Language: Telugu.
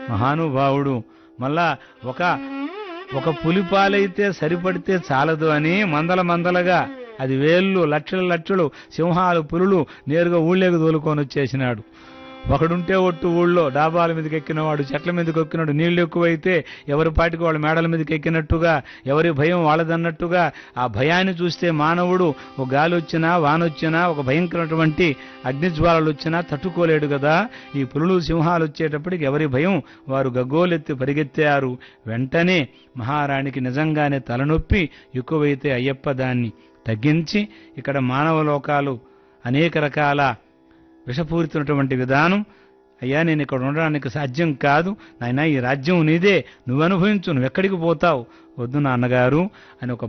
మహానుభావుడు మళ్ళా ఒక ఒక పులిపాలైతే సరిపడితే చాలదు అని మందల మందలగా అది వేళ్ళు లక్షల లక్షలు సింహాలు పులులు నేరుగా ఊళ్ళేకి తోలుకొని వచ్చేసినాడు ఒకడుంటే ఒట్టు ఊళ్ళో డాబాల మీదకి ఎక్కినవాడు చెట్ల మీదకి ఎక్కినాడు నీళ్లు ఎక్కువైతే ఎవరి పాటికి వాళ్ళ మేడల మీదకి ఎక్కినట్టుగా ఎవరి భయం వాళ్ళదన్నట్టుగా ఆ భయాన్ని చూస్తే మానవుడు ఒక గాలి వచ్చినా వాన వచ్చినా ఒక భయంకరమైనటువంటి అగ్నిజ్వాలలు వచ్చినా తట్టుకోలేడు కదా ఈ పులులు సింహాలు వచ్చేటప్పటికి ఎవరి భయం వారు గగ్గోలెత్తి పరిగెత్తారు వెంటనే మహారాణికి నిజంగానే తలనొప్పి ఎక్కువైతే అయ్యప్ప దాన్ని తగ్గించి ఇక్కడ మానవ లోకాలు అనేక రకాల విషపూరితమైనటువంటి విధానం అయ్యా నేను ఇక్కడ ఉండడానికి సాధ్యం కాదు నాయనా ఈ రాజ్యం నీదే నువ్వు అనుభవించు నువ్వు ఎక్కడికి పోతావు వద్దు నాన్నగారు అని ఒక